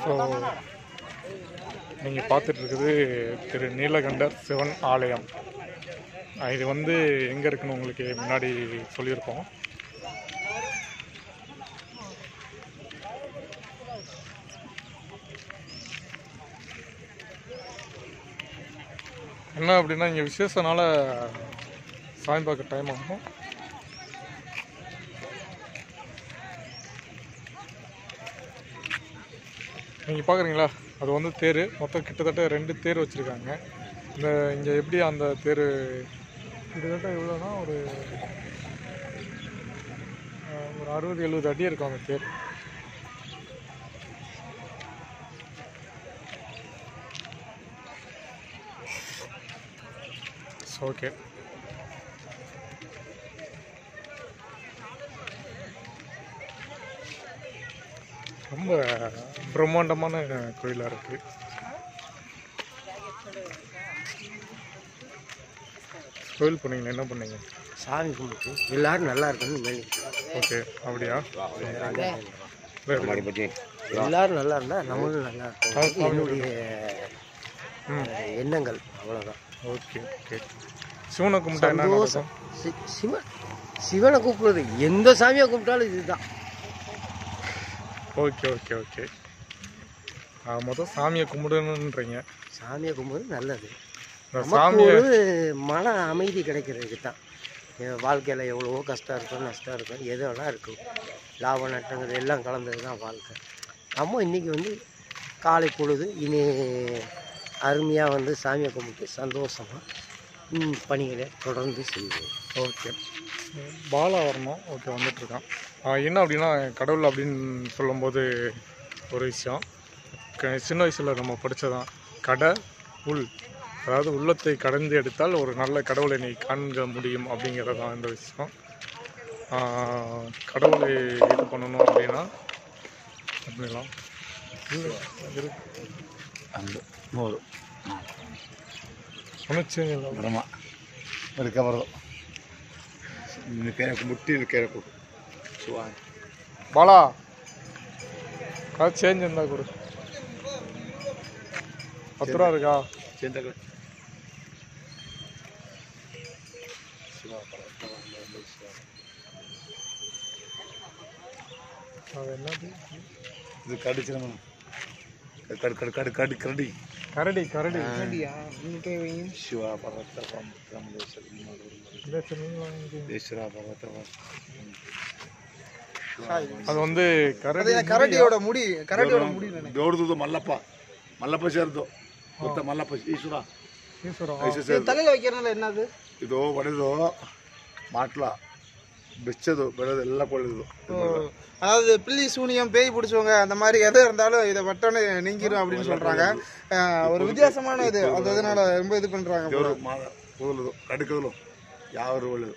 So நீங்கள் பார்த்துட்டு இருக்குது திரு நீலகண்டர் சிவன் ஆலயம் அஹ் இது வந்து எங்கே இருக்குன்னு உங்களுக்கு முன்னாடி சொல்லியிருக்கோம் என்ன அப்படின்னா இங்கே விசேஷனால சாமி பார்க்க டைம் ஆகும் நீங்கள் பார்க்குறீங்களா அது வந்து தேர் மொத்தம் கிட்டத்தட்ட ரெண்டு தேர் வச்சுருக்காங்க இந்த இங்கே எப்படி அந்த தேர் கிட்டத்தட்ட எவ்வளோனா ஒரு அஹ், ஒரு அறுபது எழுபது அடி இருக்கும் அந்த தேர் ஓகே ரொம்ப பிரம்மாண்டமான கோயிலாக இருக்குது கோயில் போனீங்களா என்ன பண்ணீங்க சாமி கும்பிட்டு எல்லாரும் நல்லா இருக்கணும்னு வேண்டி ஓகே அப்படியா எல்லாரும் நல்லா இருந்தா நம்மளும் நல்லா இருக்கும் என்னுடைய ம் அஹ், எண்ணங்கள் அவ்வளோதான் ஓகே ஓகே சிவனை கும்பிட்டா என்ன சந்தோஷம் நடக்கும் சி- சிவன் சிவனை கூப்பிடுறது எந்த சாமியை கூப்பிட்டாலும் இதுதான் ஓகே ஓகே ஓகே ஆ, மொதல் சாமியை கும்பிடணுன்றீங்க சாமியை கும்பிடுறது நல்லது இந்த நமக்கு சாமியை ஒரு மன அமைதி கிடைக்கிறதுக்கு தான் என் வாழ்க்கையில் எவ்வளவோ கஷ்டம் இருக்கும் நஷ்டம் இருக்கும் எது வேணா இருக்கும் லாபம் நட்டங்கிறது எல்லாம் கலந்தது தான் வாழ்க்கை நம்ம இன்றைக்கி வந்து காலை பொழுது இனி அருமையாக வந்து சாமியை கும்பிட்டு சந்தோஷமாக பணிகளை தொடர்ந்து செய்வோம் ஓகே பாலா வரணும் ஓகே வந்துட்டுருக்கான் என்ன அப்படின்னா கடவுள் அப்படின்னு சொல்லும்போது ஒரு விஷயம் க- சின்ன வயசில் நம்ம படித்ததான் கடை உள் அதாவது உள்ளத்தை கடந்து எடுத்தால் ஒரு நல்ல கடவுளை நீ காண்க முடியும் அப்படிங்கிறது தான் இந்த விஷயம் ஆஹ் கடவுளை இது பண்ணணும் அப்படின்னா அப்படிலாம் இல்லை இருக்கு ಅಂದು ಮೂರು ஒன்றும் சேஞ்ச் இல்லை ಬ್ರಹ್ಮ ಬದುಕಬಾರದು ನಿನ್ನ ಕೈ ಮುಟ್ಟಿ ನಿನ್ನ ಕೈ ಕೊಡು ಶಿವ பாலா சேஞ்ச் இருந்தா கொடு பத்து ரூபா இருக்கா ಚಿಂತೆಗಳು அது என்னது ಇದು ಕರಡಿ ಚಿನ್ನ ಕಡ್ ಕಡ್ ಕಡ್ ಕಡ್ ಕರಡಿ கரடி கரடி ಶಿವ ಪರ್ವತ ರಾಮದೇಶ್ವರ இந்த சின்ன வாங்கி. ದೇಶ್ವರ ಪರ್ವತ அது வந்து கரடி கரடியோட முடி கரடியோட முடி ದೊಡ್ಡದು ಮಲ್ಲಪ್ಪ ಮಲ್ಲಪ್ಪ ಸೇರ್ದು ಗೊತ್ತಾ ಮಲ್ಲಪ್ಪ ಈಶ್ವರ ஈஸ்வரம் ಐಸೆ ಸೇರ್ದು தலையில வைக்கிறதுனால என்னது ಇದು ಒಡೆದು ಮಾಟ್ಲ ಬೆಚ್ಚದು ಬೆಳೆದು ಎಲ್ಲ ಕೊಳ್ಳಿದು அதாவது பில்லி சூனியம் பேய் பிடிச்சவங்க அந்த மாதிரி எது இருந்தாலும் இதை வட்டோன்னு நீங்கிரும் அப்படின்னு சொல்றாங்க அஹ் ஒரு வித்தியாசமான இது அந்த இதனால ரொம்ப இது பண்றாங்க ದೇವರು ಮಾಡ ಕೂದಲು ಕಡಿಕದಲು ಯಾವ ಒಳ್ಳೇದು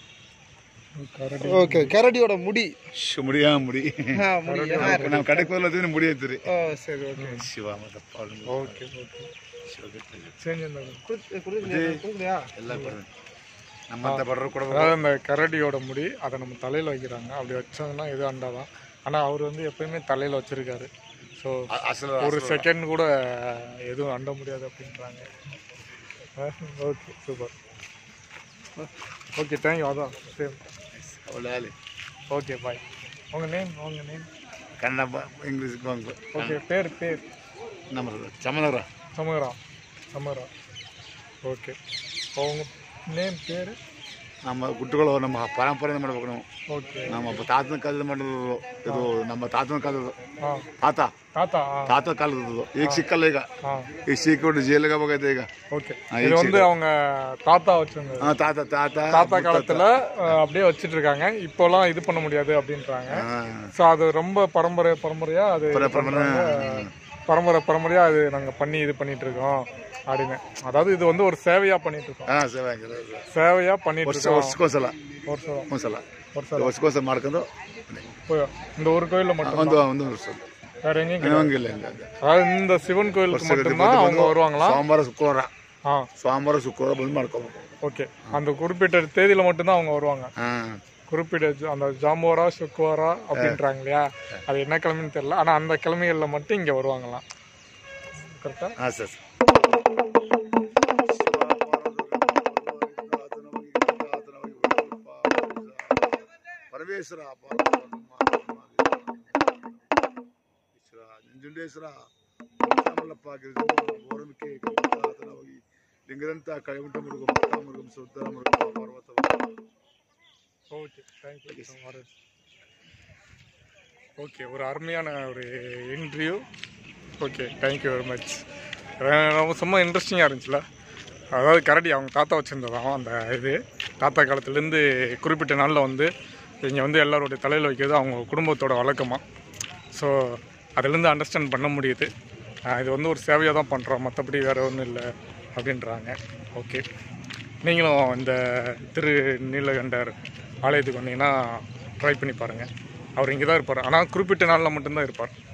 கரடி ஓகே கரடியோட முடி ಶು ಮುಡಿಯ ಮುಡಿ ஆ, முடி ನಾವು ಕಡೆ ಕೂದಲು ಮುಡಿ ಅಂತೀರಿ ஓ சரி ஓகே ಶಿವ ಮತ್ತಪ್ಪ ஓகே ஓகே சேஞ்ச் இருந்தா கொடு. கொடுக்கலையா ಎಲ್ಲ ಬರ್ತದೆ ನಮ್ಮಂತ ಬಡವರು ಕೊಡಬೇಕು அதாவது இந்த கரடியோட முடி அதை நம்ம தலையில் வைக்கிறாங்க அப்படி வச்சோம்னா எது அண்டாதான் ஆனால் அவர் வந்து எப்பயுமே தலையில் வச்சிருக்காரு ஸோ ಅಸಲು ஒரு செகண்ட் கூட எதுவும் அண்ட முடியாது அப்படின்றாங்க ஓகே சூப்பர் ஓகே தேங்க்யூ அதான் சேம் ಒಳ್ಳೆ ಅಲ್ಲಿ ஓகே பாய் உங்கள் நேம் உங்கள் நேம் ಕನ್ನಡ ಇಂಗ್ಲೀಷ್ ಬಂದು ஓகே பேர் பேர் ನಮ್ಮ ಚಮನವರ சமகரா சமகரா ஓகே உங்கள் நேம் பேர் ನಮ್ಮ ಗುಟ್ಟುಗಳು ನಮ್ಮ ಪರಂಪರೆಯಿಂದ ಮಾಡ್ಬೇಕು ನಾವು ஓகே ನಮ್ಮ ತಾತನ ಕಾಲದ ಮಾಡೋದು ಇದು ನಮ್ಮ ತಾತನ ಕಾಲದ ஆ ತಾತ தாத்தா ஆ ತಾತ ಕಾಲದ್ದು ಈಗ ಸಿಕ್ಕಲ್ಲ ಈಗ ஆ ಈಗ ಸಿಕ್ಕೊಂಡು ಜೈಲಿಗೆ ಹೋಗೈತೆ ಈಗ ஓகே இது வந்து அவங்க தாத்தா வச்சிருந்தது ಹಾ ತಾತ ತಾತ தாத்தா காலத்துல அஹ், அப்படியே வச்சிட்டு இருக்காங்க இப்போலாம் இது பண்ண முடியாது அப்படின்றாங்க ಹಾ. ஸோ அது ரொம்ப பரம்பரை பரம்பரையா அது ಪರ- ಪರಮನ பரம்பரை பரம்பரையா அது நாங்க பண்ணி இது பண்ணிட்டு இருக்கோம் அப்படின்னு அதாவது இது வந்து ஒரு சேவையா பண்ணிட்டு இருக்கோம் ಹಾ ಸೇವೆ ಆಗಿದೆ சேவையா பண்ணிட்டு ವರ್ಷ இருக்கோம் ವರ್ಷಕ್ಕೊಂದ್ಸಲ வருஷம் ಒಂದ್ಸಲ வருஷம் ವರ್ಷಕ್ಕೊಂದ್ಸಲ ಮಾಡ್ಕೊಂಡು போய் இந்த ஒரு கோயில்ல மட்டும் ಒಂದು ಒಂದು ವರ್ಷ வேற எங்கேயும் கிடையாது. ಹಂಗಿಲ್ಲ ಹಂಗೆ அதாவது இந்த சிவன் கோயிலுக்கு மட்டும்தான் அவங்க வருவாங்களாம் ಸೋಮವಾರ ಶುಕ್ರವಾರ ஆ ಸೋಮವಾರ ಶುಕ್ರವಾರ ಬಂದು ಮಾಡ್ಕೋಬೇಕು ஓகே அந்த குறிப்பிட்ட தேதியில மட்டும்தான் அவங்க வருவாங்க ಹಾ குறிப்பிட்ட ஜ- அந்த ஜாம்போரா சுக்குவாரா அப்படின்றாங்க இல்லையா அது என்ன கிழமைன்னு தெரியல ஆனால் அந்த கிழமைகளில் மட்டும் இங்கே வருவாங்களாம் கரெக்டாக ஆ சார் పరమేశ్వర ನಂಜುಂಡೇಶ್ವರ ಮಲ್ಲಪ್ಪ ಗೋರಮಿಕೆ ಹೋಗಿ ಲಿಂಗದಂತ ಕೈಮುಟ್ಟ ಮುರುಗು ಮಕ್ಕ ಮುರುಗು ಸುದ್ದರ ಮುರುಗು ಪರ್ವತ ஓகே தேங்க்யூ ஓகே ஒரு அருமையான ஒரு interview okay thank you very much ரொம்ப சும்மா இன்ட்ரெஸ்டிங்காக இருந்துச்சுல அதாவது கரடி அவங்க தாத்தா வச்சுருந்ததாம் அந்த இது தாத்தா காலத்துலேருந்து குறிப்பிட்ட நாளில் வந்து இங்கே வந்து எல்லாருடைய தலையில் வைக்கிறது அவங்க குடும்பத்தோட வழக்கமாக ஸோ அதுலேருந்து அண்டர்ஸ்டாண்ட் பண்ண முடியுது ஆஹ் இது வந்து ஒரு சேவையாக தான் பண்ணுறோம் மற்றபடி வேறு ஒன்றும் இல்லை அப்படின்றாங்க ஓகே நீங்களும் இந்த திரு நீலகண்டர் ஆலயத்துக்கு வந்தீங்கன்னா ட்ரை பண்ணி பாருங்கள் அவர் இங்கே தான் இருப்பார் ஆனால் குறிப்பிட்ட நாளில் மட்டும்தான் இருப்பார்